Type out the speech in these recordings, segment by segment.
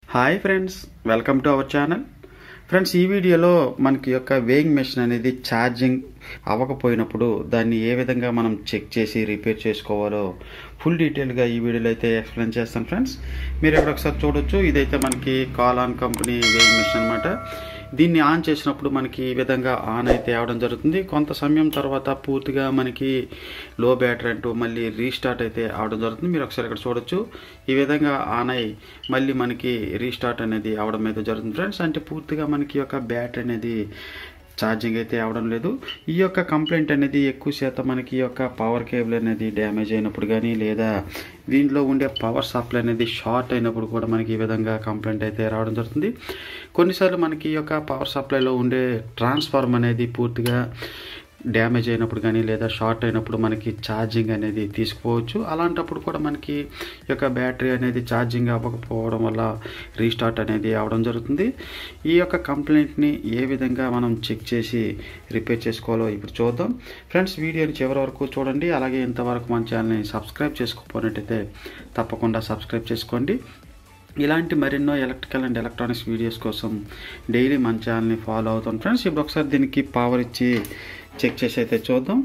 hi friends welcome to our channel friends ఈ వీడియోలో మనకి యొక్క వేయింగ్ మెషిన్ అనేది ఛార్జింగ్ అవ్వకపోయినప్పుడు దాన్ని ఏ విధంగా మనం చెక్ చేసి రిపేర్ చేసుకోవాలో ఫుల్ డీటెయిల్గా ఈ వీడియోలో అయితే ఎక్స్ప్లెయిన్ చేస్తాను ఫ్రెండ్స్ మీరు ఇక్కడ ఒకసారి చూడొచ్చు ఇదైతే మనకి కాలాన్ కంపెనీ వేయింగ్ మెషిన్ అనమాట దీన్ని ఆన్ చేసినప్పుడు మనకి ఈ విధంగా ఆన్ అయితే అవడం జరుగుతుంది కొంత సమయం తర్వాత పూర్తిగా మనకి లో బ్యాటరీ అంటూ మళ్ళీ రీస్టార్ట్ అయితే అవడం జరుగుతుంది మీరు ఒకసారి ఇక్కడ చూడొచ్చు ఈ విధంగా ఆన్ అయ్యి మళ్ళీ మనకి రీస్టార్ట్ అనేది అవడం అయితే జరుగుతుంది ఫ్రెండ్స్ అంటే పూర్తిగా మనకి యొక్క బ్యాటరీ అనేది ఛార్జింగ్ అయితే అవడం లేదు ఈ యొక్క కంప్లైంట్ అనేది ఎక్కువ శాతం మనకి ఈ యొక్క పవర్ కేబుల్ అనేది డ్యామేజ్ అయినప్పుడు కానీ లేదా దీంట్లో ఉండే పవర్ సప్లై అనేది షార్ట్ అయినప్పుడు కూడా మనకి ఈ విధంగా కంప్లైంట్ అయితే రావడం జరుగుతుంది కొన్నిసార్లు మనకి ఈ యొక్క పవర్ సప్లైలో ఉండే ట్రాన్స్ఫార్మ్ అనేది పూర్తిగా డ్యామేజ్ అయినప్పుడు కానీ లేదా షార్ట్ అయినప్పుడు మనకి ఛార్జింగ్ అనేది తీసుకుపోవచ్చు అలాంటప్పుడు కూడా మనకి ఈ యొక్క బ్యాటరీ అనేది ఛార్జింగ్ అవ్వకపోవడం వల్ల రీస్టార్ట్ అనేది అవడం జరుగుతుంది ఈ యొక్క కంప్లైంట్ని ఏ విధంగా మనం చెక్ చేసి రిపేర్ చేసుకోవాలో ఇప్పుడు చూద్దాం ఫ్రెండ్స్ వీడియోని చివరి వరకు చూడండి అలాగే ఇంతవరకు మన ఛానల్ని సబ్స్క్రైబ్ చేసుకోకపోయినట్టయితే తప్పకుండా సబ్స్క్రైబ్ చేసుకోండి ఇలాంటి మరెన్నో ఎలక్ట్రికల్ అండ్ ఎలక్ట్రానిక్స్ వీడియోస్ కోసం డైలీ మన ఛానల్ని ఫాలో అవుతాం ఫ్రెండ్స్ ఇప్పుడు ఒకసారి దీనికి పవర్ ఇచ్చి చెక్ చేసి అయితే చూద్దాం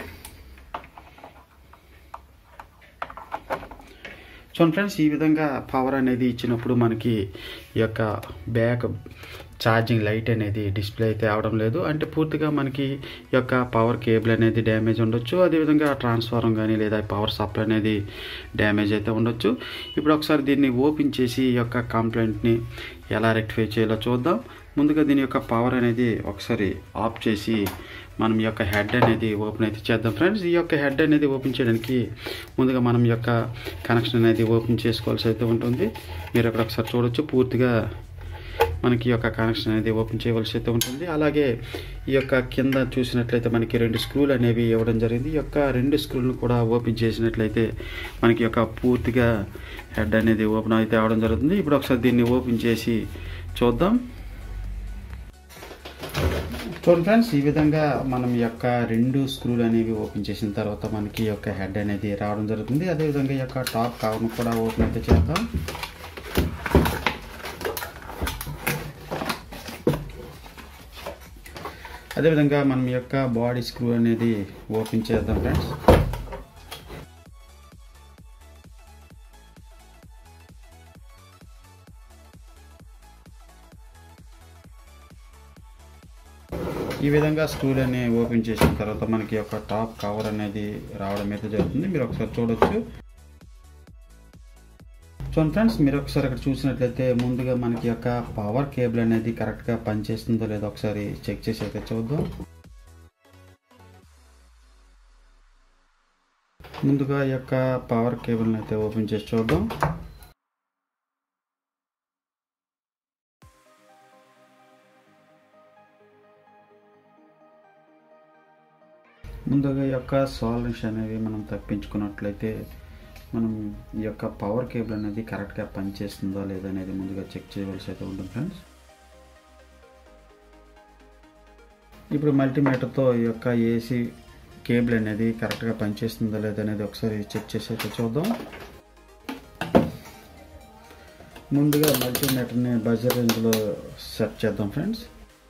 చూడండి ఫ్రెండ్స్ ఈ విధంగా పవర్ అనేది ఇచ్చినప్పుడు మనకి ఈ యొక్క బ్యాక్ ఛార్జింగ్ లైట్ అనేది డిస్ప్లే అయితే అవడం లేదు అంటే పూర్తిగా మనకి ఈ యొక్క పవర్ కేబుల్ అనేది డ్యామేజ్ ఉండొచ్చు అదేవిధంగా ట్రాన్స్ఫార్మర్ కానీ లేదా పవర్ సప్లై అనేది డ్యామేజ్ అయితే ఉండొచ్చు ఇప్పుడు ఒకసారి దీన్ని ఓపెన్ చేసి ఈ యొక్క కంప్లైంట్ని ఎలా రెక్టిఫై చేయాలో చూద్దాం ముందుగా దీని యొక్క పవర్ అనేది ఒకసారి ఆఫ్ చేసి మనం ఈ యొక్క హెడ్ అనేది ఓపెన్ అయితే చేద్దాం ఫ్రెండ్స్ ఈ యొక్క హెడ్ అనేది ఓపెన్ చేయడానికి ముందుగా మనం ఈ యొక్క కనెక్షన్ అనేది ఓపెన్ చేసుకోవాల్సి అయితే ఉంటుంది మీరు అక్కడ ఒకసారి చూడొచ్చు పూర్తిగా మనకి ఈ యొక్క కనెక్షన్ అనేది ఓపెన్ చేయవలసి అయితే ఉంటుంది అలాగే ఈ యొక్క కింద చూసినట్లయితే మనకి రెండు స్క్రూలు అనేవి ఇవ్వడం జరిగింది ఈ యొక్క రెండు స్క్రూలను కూడా ఓపెన్ చేసినట్లయితే మనకి యొక్క పూర్తిగా హెడ్ అనేది ఓపెన్ అయితే అవడం జరుగుతుంది ఇప్పుడు ఒకసారి దీన్ని ఓపెన్ చేసి చూద్దాం చూడండి ఫ్రెండ్స్ ఈ విధంగా మనం ఈ యొక్క రెండు స్క్రూలు అనేవి ఓపెన్ చేసిన తర్వాత మనకి ఈ యొక్క హెడ్ అనేది రావడం జరుగుతుంది అదేవిధంగా ఈ యొక్క టాప్ కవర్ను కూడా ఓపెన్ అయితే చేద్దాం అదేవిధంగా మనం ఈ యొక్క బాడీ స్క్రూ అనేది ఓపెన్ చేద్దాం ఫ్రెండ్స్ ఈ విధంగా స్క్రూలు అనేవి ఓపెన్ చేసిన తర్వాత మనకి ఒక టాప్ కవర్ అనేది రావడం అయితే జరుగుతుంది మీరు ఒకసారి చూడొచ్చు చూడండి ఫ్రెండ్స్ మీరు ఒకసారి అక్కడ చూసినట్లయితే ముందుగా మనకి యొక్క పవర్ కేబుల్ అనేది కరెక్ట్గా పనిచేస్తుందో లేదో ఒకసారి చెక్ చేసి అయితే చూద్దాం ముందుగా ఈ యొక్క పవర్ కేబుల్ని అయితే ఓపెన్ చేసి చూద్దాం ముందుగా ఈ యొక్క సాల్యూషన్ అనేవి మనం తప్పించుకున్నట్లయితే మనం ఈ యొక్క పవర్ కేబుల్ అనేది కరెక్ట్గా పనిచేస్తుందా లేదా అనేది ముందుగా చెక్ చేయవలసి అయితే ఉంటుంది ఫ్రెండ్స్ ఇప్పుడు మల్టీమీటర్తో ఈ యొక్క ఏసీ కేబుల్ అనేది కరెక్ట్గా పనిచేస్తుందా లేదా అనేది ఒకసారి చెక్ చేసి అయితే చూద్దాం ముందుగా మల్టీమీటర్ని బజర్ రేంజ్లో సెట్ చేద్దాం ఫ్రెండ్స్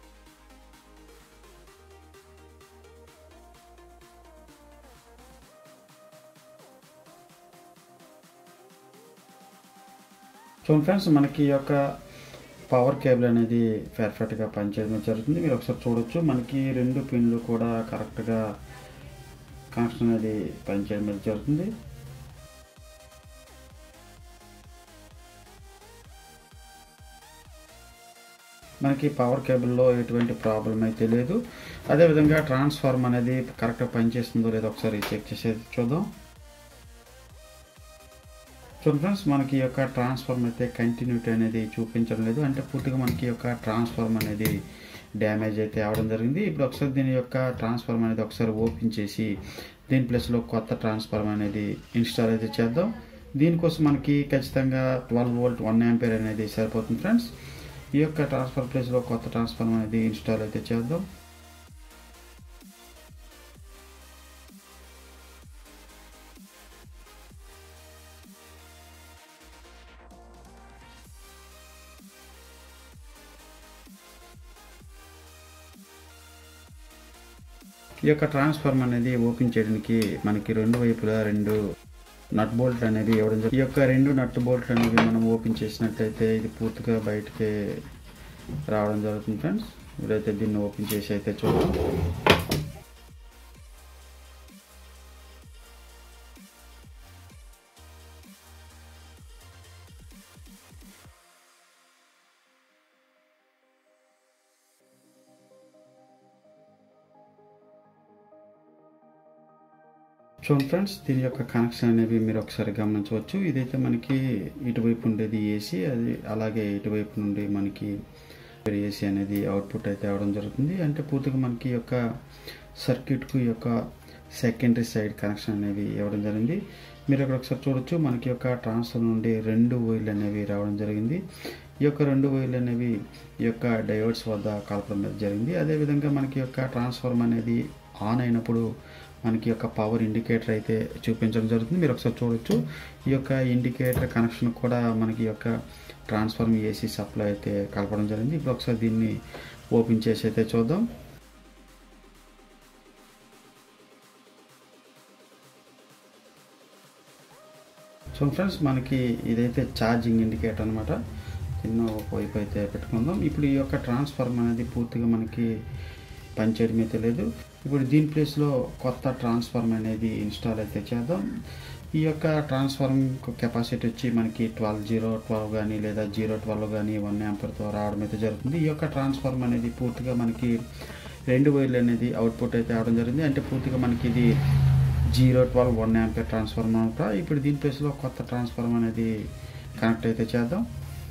చూడండి ఫ్రెండ్స్ మనకి ఈ యొక్క పవర్ కేబుల్ అనేది పర్ఫెక్ట్గా పనిచేయడం జరుగుతుంది మీరు ఒకసారి చూడొచ్చు మనకి రెండు పిన్లు కూడా కరెక్ట్గా కనెక్షన్ అనేది పనిచేయడం జరుగుతుంది మనకి పవర్ కేబుల్లో ఎటువంటి ప్రాబ్లం అయితే లేదు అదేవిధంగా ట్రాన్స్ఫార్మ్ అనేది కరెక్ట్గా పనిచేస్తుందో లేదో ఒకసారి చెక్ చేసేది చూద్దాం చూడండి ఫ్రెండ్స్ మనకి ఈ యొక్క ట్రాన్స్ఫార్మ్ అయితే కంటిన్యూటీ అనేది చూపించడం లేదు అంటే పూర్తిగా మనకి యొక్క ట్రాన్స్ఫార్మ్ అనేది డ్యామేజ్ అయితే అవడం జరిగింది ఇప్పుడు ఒకసారి దీని యొక్క ట్రాన్స్ఫార్మ్ అనేది ఒకసారి ఓపెన్ చేసి దీని ప్లేస్లో కొత్త ట్రాన్స్ఫార్మ్ అనేది ఇన్స్టాల్ అయితే చేద్దాం దీనికోసం మనకి ఖచ్చితంగా ట్వెల్వ్ వోల్ట్ వన్ యాంపేర్ అనేది సరిపోతుంది ఫ్రెండ్స్ ఈ యొక్క ట్రాన్స్ఫర్ ప్లేస్లో కొత్త ట్రాన్స్ఫార్మ్ అనేది ఇన్స్టాల్ అయితే చేద్దాం ఈ యొక్క ట్రాన్స్ఫార్మర్ అనేది ఓపెన్ చేయడానికి మనకి రెండు వైపులా రెండు నట్ బోల్ట్ అనేది ఇవ్వడం జరుగుతుంది ఈ యొక్క రెండు నట్ బోల్ట్లు అనేవి మనం ఓపెన్ చేసినట్లయితే ఇది పూర్తిగా బయటికి రావడం జరుగుతుంది ఫ్రెండ్స్ ఇప్పుడైతే దీన్ని ఓపెన్ చేసి అయితే చూద్దాం చూడండి ఫ్రెండ్స్ దీని యొక్క కనెక్షన్ అనేవి మీరు ఒకసారి గమనించవచ్చు ఇదైతే మనకి ఇటువైపు ఉండేది ఏసీ అది అలాగే ఇటువైపు నుండి మనకి ఏసీ అనేది అవుట్పుట్ అయితే అవడం జరుగుతుంది అంటే పూర్తిగా మనకి ఈ యొక్క సర్క్యూట్కు ఈ యొక్క సెకండరీ సైడ్ కనెక్షన్ అనేవి ఇవ్వడం జరిగింది మీరు అక్కడ ఒకసారి చూడొచ్చు మనకి యొక్క ట్రాన్స్ఫర్ నుండి రెండు వైర్లు అనేవి రావడం జరిగింది ఈ యొక్క రెండు వైర్లు అనేవి ఈ యొక్క డయోడ్స్ వద్ద కలపడం అనేది జరిగింది అదేవిధంగా మనకి యొక్క ట్రాన్స్ఫార్మర్ అనేది ఆన్ అయినప్పుడు మనకి యొక్క పవర్ ఇండికేటర్ అయితే చూపించడం జరుగుతుంది మీరు ఒకసారి చూడొచ్చు ఈ యొక్క ఇండికేటర్ కనెక్షన్ కూడా మనకి యొక్క ట్రాన్స్ఫార్మ్ ఏసీ సప్లై అయితే కలపడం జరిగింది ఇప్పుడు ఒకసారి దీన్ని ఓపెన్ చేసి అయితే చూద్దాం సో ఫ్రెండ్స్ మనకి ఇదైతే ఛార్జింగ్ ఇండికేటర్ అనమాట చిన్న ఒక వైపు అయితే పెట్టుకుందాం ఇప్పుడు ఈ యొక్క ట్రాన్స్ఫార్మ్ అనేది పూర్తిగా మనకి పనిచేయడం అయితే లేదు ఇప్పుడు దీని ప్లేస్లో కొత్త ట్రాన్స్ఫార్మ్ అనేది ఇన్స్టాల్ అయితే చేద్దాం ఈ యొక్క ట్రాన్స్ఫార్మ్ కెపాసిటీ వచ్చి మనకి ట్వెల్వ్ జీరో ట్వెల్వ్ కానీ లేదా జీరో ట్వెల్వ్ కానీ వన్ యాంపర్తో రావడం అయితే జరుగుతుంది ఈ యొక్క ట్రాన్స్ఫార్మ్ అనేది పూర్తిగా మనకి రెండు వైర్లు అనేది అవుట్పుట్ అయితే అవడం జరిగింది అంటే పూర్తిగా మనకి ఇది zero twelve one ampere transformer అనమాట ఇప్పుడు దీని ప్లేస్లో కొత్త ట్రాన్స్ఫార్మర్ అనేది కనెక్ట్ అయితే చేద్దాం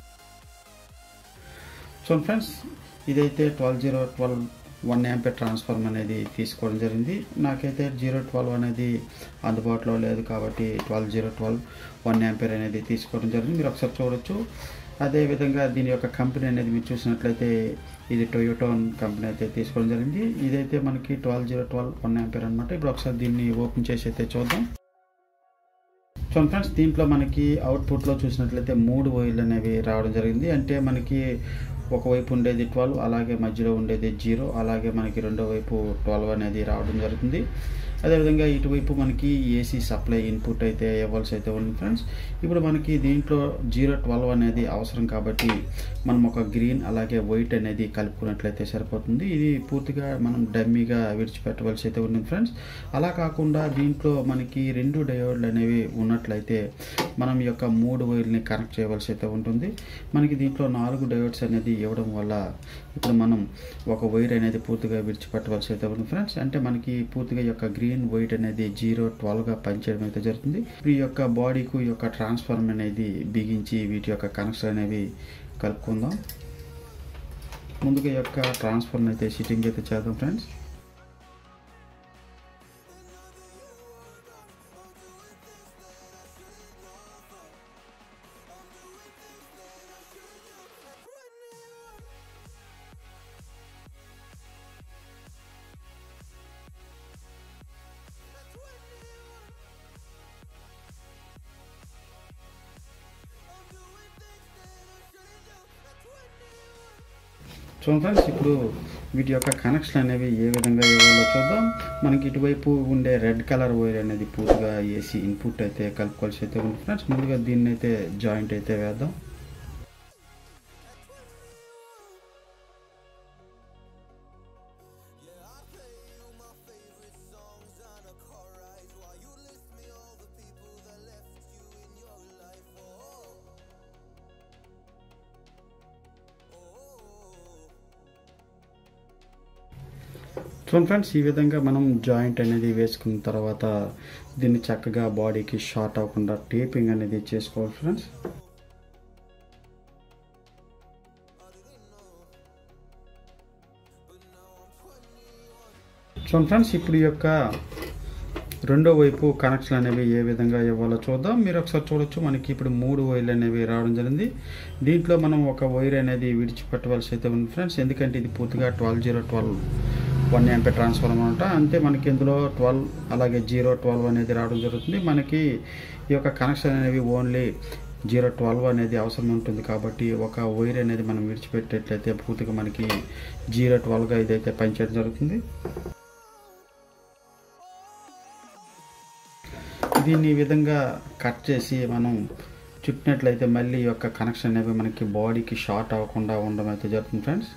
సో ఫ్రెండ్స్ ఇదైతే twelve zero twelve one ampere transform అనేది తీసుకోవడం జరిగింది నాకైతే జీరో ట్వెల్వ్ అనేది అందుబాటులో లేదు కాబట్టి twelve zero twelve one ampere అనేది తీసుకోవడం జరిగింది మీరు ఒకసారి చూడొచ్చు అదేవిధంగా దీని యొక్క కంపెనీ అనేది మీరు చూసినట్లయితే ఇది టొయోటోన్ కంపెనీ అయితే తీసుకోవడం జరిగింది ఇదైతే మనకి twelve zero twelve one ampere అనమాట ఇప్పుడు ఒకసారి దీన్ని ఓపెన్ చేసి అయితే చూద్దాం సో ఫ్రెండ్స్ దీంట్లో మనకి అవుట్పుట్లో చూసినట్లయితే మూడు వైర్లు అనేవి రావడం జరిగింది అంటే మనకి ఒకవైపు ఉండేది ట్వెల్వ్ అలాగే మధ్యలో ఉండేది జీరో అలాగే మనకి రెండో వైపు ట్వెల్వ్ అనేది రావడం జరుగుతుంది అదేవిధంగా ఇటువైపు మనకి ఏసీ సప్లై ఇన్పుట్ అయితే ఇవ్వాల్సి అయితే ఉంది ఫ్రెండ్స్ ఇప్పుడు మనకి దీంట్లో జీరో ట్వెల్వ్ అనేది అవసరం కాబట్టి మనం ఒక గ్రీన్ అలాగే వైట్ అనేది కలుపుకున్నట్లయితే సరిపోతుంది ఇది పూర్తిగా మనం డమ్మీగా విడిచిపెట్టవలసి అయితే ఉంది ఫ్రెండ్స్ అలా కాకుండా దీంట్లో మనకి రెండు డయోడ్లు అనేవి ఉన్నట్లయితే మనం ఈ యొక్క మూడు వైర్ని కనెక్ట్ చేయవలసి అయితే ఉంటుంది మనకి దీంట్లో నాలుగు డయోడ్స్ అనేది ఇవ్వడం వల్ల ఇప్పుడు మనం ఒక వైర్ అనేది పూర్తిగా విడిచిపెట్టవలసి అయితే ఉంది ఫ్రెండ్స్ అంటే మనకి పూర్తిగా ఈ యొక్క గ్రీన్ వైట్ అనేది జీరో ట్వెల్వ్గా పనిచేయడం అయితే జరుగుతుంది ఇప్పుడు ఈ యొక్క బాడీకు ఈ యొక్క ట్రాన్స్ఫార్మ్ అనేది బిగించి వీటి యొక్క కనెక్షన్ అనేవి కలుపుకుందాం ముందుగా ఈ యొక్క ట్రాన్స్ఫార్మ్ అయితే సిట్టింగ్ అయితే చేద్దాం ఫ్రెండ్స్ చూడండి ఫ్రెండ్స్ ఇప్పుడు వీటి యొక్క కనెక్షన్ అనేవి ఏ విధంగా ఇవ్వాలో చూద్దాం మనకి ఇటువైపు ఉండే రెడ్ కలర్ వైర్ అనేది పూర్తిగా ఏసీ ఇన్పుట్ అయితే కలుపుకోవాల్సి అయితే ఉంది ఫ్రెండ్స్ ముందుగా దీన్ని అయితే జాయింట్ అయితే వేద్దాం చూడండి ఫ్రెండ్స్ ఈ విధంగా మనం జాయింట్ అనేది వేసుకున్న తర్వాత దీన్ని చక్కగా బాడీకి షార్ట్ అవ్వకుండా టేపింగ్ అనేది చేసుకోవాలి ఫ్రెండ్స్ చూడండి ఫ్రెండ్స్ ఇప్పుడు ఈ యొక్క రెండో వైపు కనెక్షన్ అనేవి ఏ విధంగా ఇవ్వాలో చూద్దాం మీరు ఒకసారి చూడొచ్చు మనకి ఇప్పుడు మూడు వైర్లు అనేవి రావడం జరిగింది దీంట్లో మనం ఒక వైర్ అనేది విడిచిపెట్టవలసి అయితే ఉంది ఫ్రెండ్స్ ఎందుకంటే ఇది పూర్తిగా twelve zero twelve one amp transfer అనమాట అంతే మనకి ఇందులో ట్వెల్వ్ అలాగే జీరో ట్వెల్వ్ అనేది రావడం జరుగుతుంది మనకి ఈ యొక్క కనెక్షన్ అనేవి ఓన్లీ జీరో ట్వెల్వ్ అనేది అవసరం ఉంటుంది కాబట్టి ఒక వైర్ అనేది మనం విడిచిపెట్టేట్లయితే పూర్తిగా మనకి జీరో ట్వెల్వ్గా ఇదైతే పనిచేయడం జరుగుతుంది దీన్ని ఈ విధంగా కట్ చేసి మనం చుట్టినట్లయితే మళ్ళీ ఈ యొక్క కనెక్షన్ అనేవి మనకి బాడీకి షార్ట్ అవ్వకుండా ఉండడం అయితే జరుగుతుంది ఫ్రెండ్స్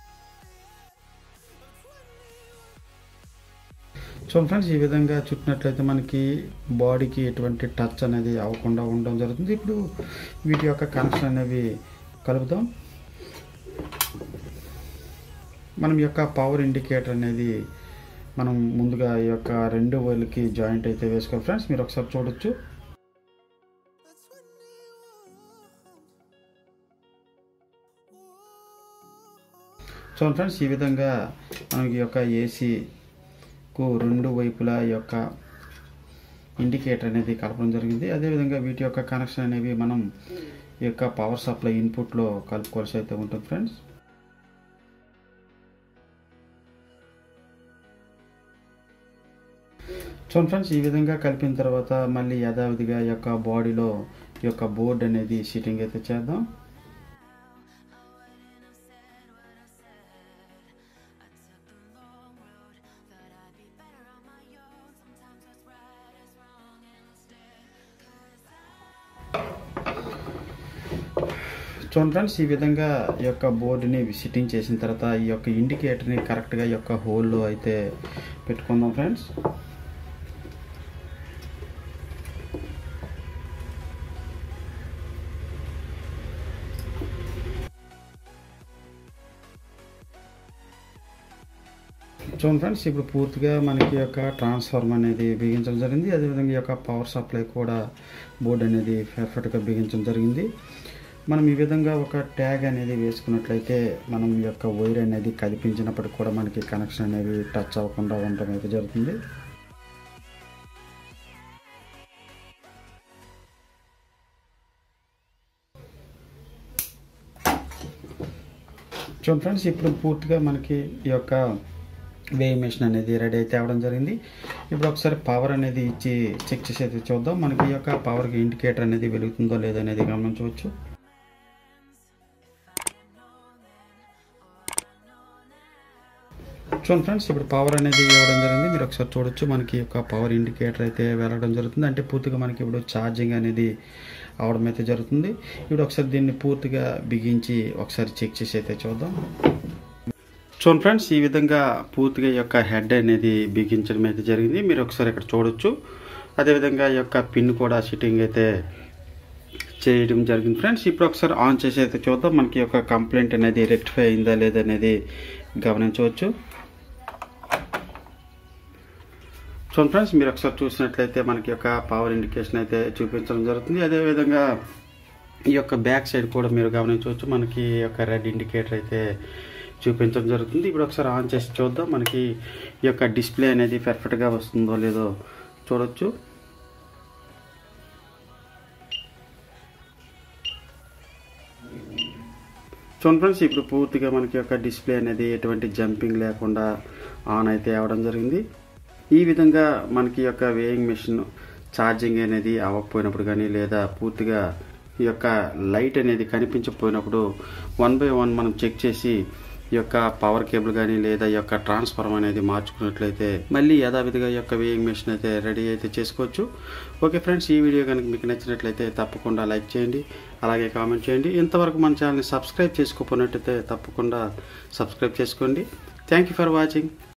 సో ఫ్రెండ్స్ ఈ విధంగా చుట్టినట్లయితే మనకి బాడీకి ఎటువంటి టచ్ అనేది అవ్వకుండా ఉండడం జరుగుతుంది ఇప్పుడు వీటి యొక్క కనెక్షన్ అనేవి కలుపుతాం మనం యొక్క పవర్ ఇండికేటర్ అనేది మనం ముందుగా ఈ యొక్క రెండు వైర్లకి జాయింట్ అయితే వేసుకోవాలి ఫ్రెండ్స్ మీరు ఒకసారి చూడొచ్చు చూడండి ఫ్రెండ్స్ ఈ విధంగా మనకి ఈ యొక్క ఏసీకు రెండు వైపులా ఈ యొక్క ఇండికేటర్ అనేది కలపడం జరిగింది అదేవిధంగా వీటి యొక్క కనెక్షన్ అనేవి మనం ఈ యొక్క పవర్ సప్లై ఇన్పుట్లో కలుపుకోవాల్సి అయితే ఉంటుంది ఫ్రెండ్స్ చూడండి ఫ్రెండ్స్ ఈ విధంగా కలిపిన తర్వాత మళ్ళీ యథావిధిగా ఈ యొక్క బాడీలో ఈ యొక్క బోర్డ్ అనేది సిట్టింగ్ అయితే చేద్దాం చూడండి ఫ్రెండ్స్ ఈ విధంగా ఈ యొక్క బోర్డుని సిట్టింగ్ చేసిన తర్వాత ఈ యొక్క ఇండికేటర్ని కరెక్ట్గా ఈ యొక్క హోల్లో అయితే పెట్టుకుందాం ఫ్రెండ్స్ చూడండి ఫ్రెండ్స్ ఇప్పుడు పూర్తిగా మనకి యొక్క ట్రాన్స్ఫార్మ్ అనేది బిగించడం జరిగింది అదేవిధంగా ఈ యొక్క పవర్ సప్లై కూడా బోర్డు అనేది పర్ఫెక్ట్గా బిగించడం జరిగింది మనం ఈ విధంగా ఒక ట్యాగ్ అనేది వేసుకున్నట్లయితే మనం ఈ యొక్క వైర్ అనేది కదిపించినప్పటికి కూడా మనకి కనెక్షన్ అనేది టచ్ అవ్వకుండా ఉండడం అయితే జరుగుతుంది చూడండి ఫ్రెండ్స్ ఇప్పుడు పూర్తిగా మనకి ఈ యొక్క వేయింగ్ మెషిన్ అనేది రెడీ అయితే అవ్వడం జరిగింది ఇప్పుడు ఒకసారి పవర్ అనేది ఇచ్చి చెక్ చేసి అయితే చూద్దాం మనకి ఈ యొక్క పవర్కి ఇండికేటర్ అనేది వెలుగుతుందో లేదో అనేది గమనించవచ్చు చూడండి ఫ్రెండ్స్ ఇప్పుడు పవర్ అనేది ఇవ్వడం జరిగింది మీరు ఒకసారి చూడొచ్చు మనకి యొక్క పవర్ ఇండికేటర్ అయితే వెళ్ళడం జరుగుతుంది అంటే పూర్తిగా మనకి ఇప్పుడు ఛార్జింగ్ అనేది అవడం అయితే జరుగుతుంది ఇప్పుడు ఒకసారి దీన్ని పూర్తిగా బిగించి ఒకసారి చెక్ చేసి అయితే చూద్దాం చూడండి ఫ్రెండ్స్ ఈ విధంగా పూర్తిగా ఈ యొక్క హెడ్ అనేది బిగించడం అయితే జరిగింది మీరు ఒకసారి ఇక్కడ చూడొచ్చు అదేవిధంగా ఈ యొక్క పిన్ కూడా సిట్టింగ్ అయితే చేయడం జరిగింది ఫ్రెండ్స్ ఇప్పుడు ఒకసారి ఆన్ చేసి అయితే చూద్దాం మనకి యొక్క కంప్లైంట్ అనేది రెక్టిఫై అయిందా లేదా అనేది గమనించవచ్చు చూడండి ఫ్రెండ్స్ మీరు ఒకసారి చూసినట్లయితే మనకి యొక్క పవర్ ఇండికేషన్ అయితే చూపించడం జరుగుతుంది అదేవిధంగా ఈ యొక్క బ్యాక్ సైడ్ కూడా మీరు గమనించవచ్చు మనకి ఈ యొక్క రెడ్ ఇండికేటర్ అయితే చూపించడం జరుగుతుంది ఇప్పుడు ఒకసారి ఆన్ చేసి చూద్దాం మనకి ఈ యొక్క డిస్ప్లే అనేది పర్ఫెక్ట్గా వస్తుందో లేదో చూడొచ్చు చూడండి ఫ్రెండ్స్ ఇప్పుడు పూర్తిగా మనకి యొక్క డిస్ప్లే అనేది ఎటువంటి జంపింగ్ లేకుండా ఆన్ అయితే అవ్వడం జరిగింది ఈ విధంగా మనకి యొక్క వేయింగ్ మెషిన్ ఛార్జింగ్ అనేది అవ్వకపోయినప్పుడు కానీ లేదా పూర్తిగా ఈ యొక్క లైట్ అనేది కనిపించకపోయినప్పుడు వన్ బై వన్ మనం చెక్ చేసి ఈ యొక్క పవర్ కేబుల్ కానీ లేదా ఈ యొక్క ట్రాన్స్ఫార్మర్ అనేది మార్చుకున్నట్లయితే మళ్ళీ యథావిధిగా ఈ యొక్క వేయింగ్ మెషిన్ అయితే రెడీ అయితే చేసుకోవచ్చు ఓకే ఫ్రెండ్స్ ఈ వీడియో కనుక మీకు నచ్చినట్లయితే తప్పకుండా లైక్ చేయండి అలాగే కామెంట్ చేయండి ఇంతవరకు మన ఛానల్ని సబ్స్క్రైబ్ చేసుకోకపోయినట్టయితే తప్పకుండా సబ్స్క్రైబ్ చేసుకోండి థ్యాంక్ యూ ఫర్ వాచింగ్